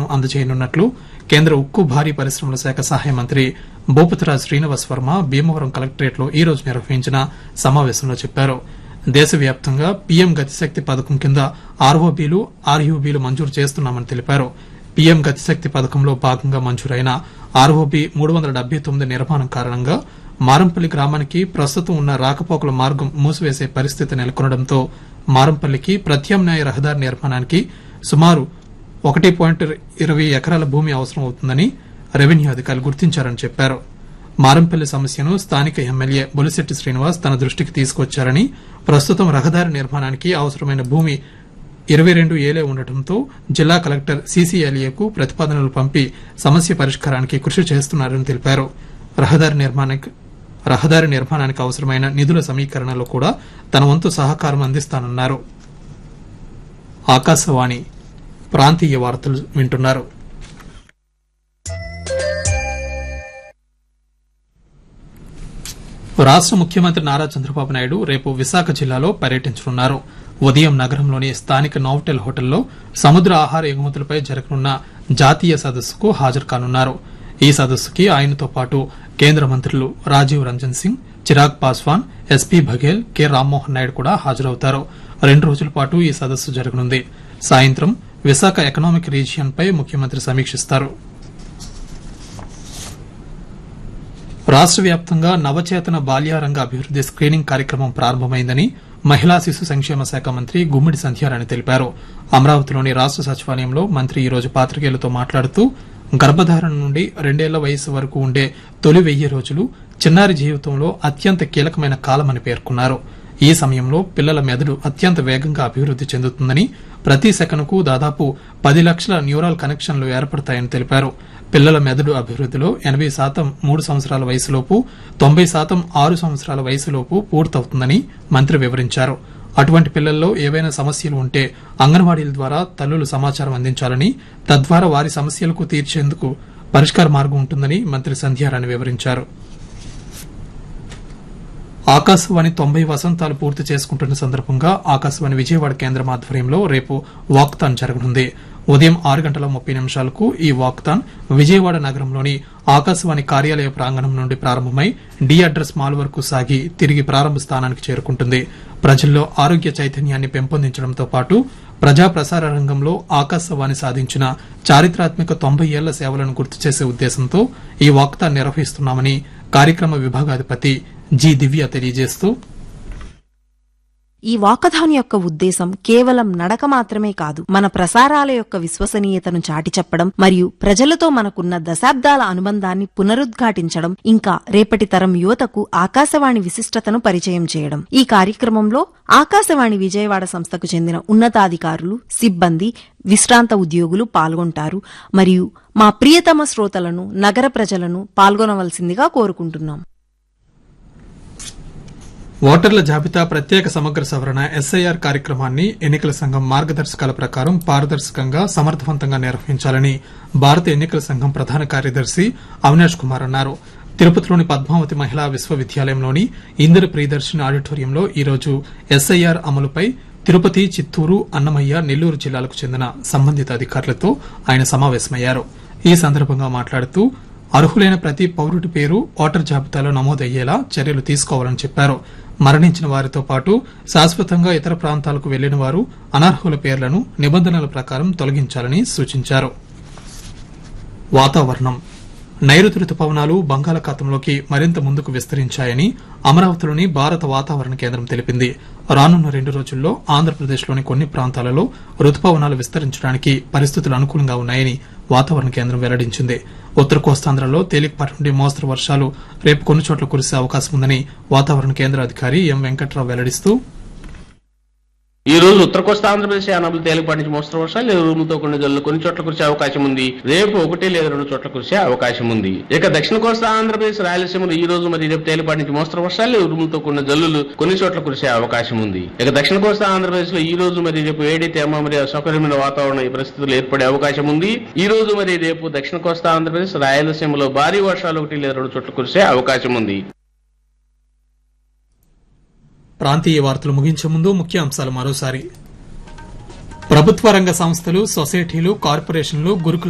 ను అందజేయనున్నట్లు కేంద్ర ఉక్కు భారీ పరిశ్రమల శాఖ సహాయ మంత్రి భూపతిరాజ్ శ్రీనివాస్ వర్మ భీమవరం కలెక్టరేట్ లో ఈ రోజు నిర్వహించిన సమావేశంలో చెప్పారు దేశవ్యాప్తంగా పీఎం గతిశక్తి పథకం కింద ఆర్ఓబీలు ఆర్యూబీలు మంజూరు చేస్తున్నామని తెలిపారు పీఎం గతిశక్తి పథకంలో భాగంగా మంజూరైన ఆర్ఓబీ మూడు వందల డెబ్బై తొమ్మిది నిర్మాణం కారణంగా మారంపల్లి గ్రామానికి ప్రస్తుతం ఉన్న రాకపోకల మార్గం మూసివేసే పరిస్థితి నెలకొనడంతో మారంపల్లికి ప్రత్యామ్నాయ రహదారి నిర్మాణానికి సుమారు ఒకటి పాయింట్ ఇరవై ఎకరాల భూమి అవసరం అవుతుందని రెవెన్యూ అధికారులు గుర్తించారని చెప్పారు మారంపల్లి సమస్యను స్థానిక ఎమ్మెల్యే బొలిశెట్టి శ్రీనివాస్ తన దృష్టికి తీసుకొచ్చారని ప్రస్తుతం రహదారి నిర్మాణానికి అవసరమైన భూమి ఇరవై రెండు ఏలే ఉండటంతో జిల్లా కలెక్టర్ సీసీఎల్ఏకు ప్రతిపాదనలు పంపి సమస్య పరిష్కారానికి కృషి చేస్తున్నారని తెలిపారు రహదారి నిర్మాణానికి రహదారి నిర్మాణానికి అవసరమైన నిధుల సమీకరణలో కూడా తన వంతు సహకారం అందిస్తానన్నారు ఆకాశవాణి ప్రాంతీయ వార్తలు వింటున్నారు రాష్ట ముఖ్యమంత్రి నారా చంద్రబాబు నాయుడు రేపు విశాఖ జిల్లాలో పర్యటించనున్నారు ఉదయం నగరంలోని స్థానిక నోవటెల్ హోటల్లో సముద్ర ఆహార ఎగుమతులపై జరగనున్న జాతీయ సదస్సుకు హాజరు కానున్నారు ఈ సదస్సుకి ఆయనతో పాటు కేంద్ర మంత్రులు రాజీవ్ రంజన్ సింగ్ చిరాగ్ పాస్వాన్ ఎస్పీ బఘేల్ కె రామ్మోహన్ నాయుడు కూడా హాజరవుతారు రెండు రోజుల పాటు ఈ సదస్సు జరగనుంది సాయంత్రం విశాఖ ఎకనామిక్ రీజియన్ పై ముఖ్యమంత్రి సమీక్షిస్తారు రాష్ట వ్యాప్తంగా నవచేతన బాల్యారంగ అభివృద్ది స్క్రీనింగ్ కార్యక్రమం ప్రారంభమైందని మహిళా శిశు సంక్షేమ శాఖ మంత్రి గుమ్మిడి సంధ్యారాణి తెలిపారు అమరావతిలోని రాష్ట సచివాలయంలో మంత్రి ఈ రోజు పాత్రికేయులతో మాట్లాడుతూ గర్భధారణ నుండి రెండేళ్ల వయసు వరకు ఉండే తొలి వెయ్యి రోజులు చిన్నారి జీవితంలో అత్యంత కీలకమైన కాలమని పేర్కొన్నారు ఈ సమయంలో పిల్లల మెదడు అత్యంత వేగంగా అభివృద్ది చెందుతుందని ప్రతి సెకనుకు దాదాపు పది లక్షల న్యూరాల్ కనెక్షన్లు ఏర్పడతాయని తెలిపారు పిల్లల మెదడు అభివృద్దిలో ఎనబై శాతం మూడు సంవత్సరాల వయసులోపు తొంభై శాతం ఆరు సంవత్సరాల వయసులోపు పూర్తవుతుందని మంత్రి వివరించారు అటువంటి పిల్లల్లో ఏవైనా సమస్యలు ఉంటే అంగన్వాడీల ద్వారా తల్లులు సమాచారం అందించాలని తద్వారా వారి సమస్యలకు తీర్చేందుకు పరిష్కార మార్గం ఉంటుందని మంత్రి సంధ్యారాణి వివరించారు ఆకాశవాణి తొంభై వసంతాలు పూర్తి చేసుకుంటున్న సందర్భంగా ఆకాశవాణి విజయవాడ కేంద్రం ఆధ్వర్యంలో రేపు వాక్తాన్ జరగనుంది ఉదయం ఆరు గంటల ముప్పై నిమిషాలకు ఈ వాక్తాన్ విజయవాడ నగరంలోని ఆకాశవాణి కార్యాలయ ప్రాంగణం నుండి ప్రారంభమై డి అడ్రస్ మాల్ వరకు సాగి తిరిగి ప్రారంభ స్థానానికి చేరుకుంటుంది ప్రజల్లో ఆరోగ్య చైతన్యాన్ని పెంపొందించడంతో పాటు ప్రజా ప్రసార రంగంలో ఆకాశవాణి సాధించిన చారిత్రాత్మక తొంభై ఏళ్ల సేవలను గుర్తు చేసే ఉద్దేశంతో ఈ వాక్తాన్ నిర్వహిస్తున్నామని కార్యక్రమ విభాగాధిపతి జి దివ్య తెలియజేస్తూ ఈ వాకథాన్ యొక్క ఉద్దేశం కేవలం నడక మాత్రమే కాదు మన ప్రసారాల యొక్క విశ్వసనీయతను చాటి చెప్పడం మరియు ప్రజలతో మనకున్న దశాబ్దాల అనుబంధాన్ని పునరుద్ఘాటించడం ఇంకా రేపటి తరం యువతకు ఆకాశవాణి విశిష్టతను పరిచయం చేయడం ఈ కార్యక్రమంలో ఆకాశవాణి విజయవాడ సంస్థకు చెందిన ఉన్నతాధికారులు సిబ్బంది విశ్రాంత ఉద్యోగులు పాల్గొంటారు మరియు మా ప్రియతమ శ్రోతలను నగర ప్రజలను పాల్గొనవలసిందిగా కోరుకుంటున్నాం ఓటర్ల జాబితా ప్రత్యేక సమగ్ర సవరణ ఎస్ఐఆర్ కార్యక్రమాన్ని ఎన్నికల సంఘం మార్గదర్శకాల ప్రకారం పారదర్శకంగా సమర్థవంతంగా నిర్వహించాలని భారత ఎన్నికల సంఘం ప్రధాన కార్యదర్శి అవినాష్ కుమార్ అన్నారు తిరుపతిలోని పద్మావతి మహిళా విశ్వవిద్యాలయంలోని ఇందిర ప్రియదర్శిని ఆడిటోరియంలో ఈరోజు ఎస్ఐఆర్ అమలుపై తిరుపతి చిత్తూరు అన్నమయ్య నెల్లూరు జిల్లాలకు చెందిన సంబంధిత అధికారులతో ఆయన సమావేశమయ్యారు ఈ సందర్భంగా మాట్లాడుతూ అర్హులైన ప్రతి పౌరుడి పేరు ఓటర్ జాబితాలో నమోదయ్యేలా చర్యలు తీసుకోవాలని చెప్పారు మరణించిన వారితో పాటు శాశ్వతంగా ఇతర ప్రాంతాలకు వెళ్లిన వారు అనర్హుల పేర్లను నిబంధనల ప్రకారం తొలగించాలని సూచించారు వాతావరణం నైరుతి రుతుపవనాలు బంగాళాఖాతంలోకి మరింత ముందుకు విస్తరించాయని అమరావతిలోని భారత వాతావరణ కేంద్రం తెలిపింది రానున్న రెండు రోజుల్లో ఆంధ్రప్రదేశ్లోని కొన్ని ప్రాంతాలలో రుతుపవనాలు విస్తరించడానికి పరిస్థితులు అనుకూలంగా ఉన్నాయని వాతావరణ కేంద్రం వెల్లడించింది ఉత్తర కోస్తాంధ్రలో తేలికపాటి నుండి మోస్తరు వర్షాలు రేపు కొన్ని చోట్ల కురిసే అవకాశం ఉందని వాతావరణ కేంద్ర అధికారి ఎం వెంకట్రావు వెల్లడిస్తూ ఈ రోజు ఉత్తర కోస్తా ఆంధ్రప్రదేశ్ యానాములు తేలికపాటి నుంచి మోస్తరు వర్షాలు లేదా ఉరుముతో కొన్ని జల్లు కొన్ని చోట్ల కురిసే అవకాశం ఉంది రేపు ఒకటి లేదా రెండు చోట్ల కురిసే అవకాశం ఉంది ఇక దక్షిణ కోస్తా ఆంధ్రప్రదేశ్ రాయలసీమలో ఈ రోజు మరి రేపు తేలికపాటి నుంచి మోస్తరు వర్షాలు లేదా ఉరుములతో కొన్ని జల్లులు కొన్ని చోట్ల కురిసే అవకాశం ఉంది ఇక దక్షిణ కోస్తా ఆంధ్రప్రదేశ్ లో ఈ రోజు మరి రేపు వేడి తేమ మరి అసౌకర్యమైన వాతావరణం ఈ పరిస్థితులు ఏర్పడే అవకాశం ఉంది ఈ రోజు మరి రేపు దక్షిణ కోస్తా ఆంధ్రప్రదేశ్ రాయలసీమలో భారీ వర్షాలు ఒకటి లేదా రెండు చోట్ల కురిసే అవకాశం ఉంది ప్రాంతీయ వార్తలు ముగించే ముందు ముఖ్య అంశాలు మరోసారి ప్రభుత్వ రంగ సంస్థలు సొసైటీలు కార్పొరేషన్లు గురుకుల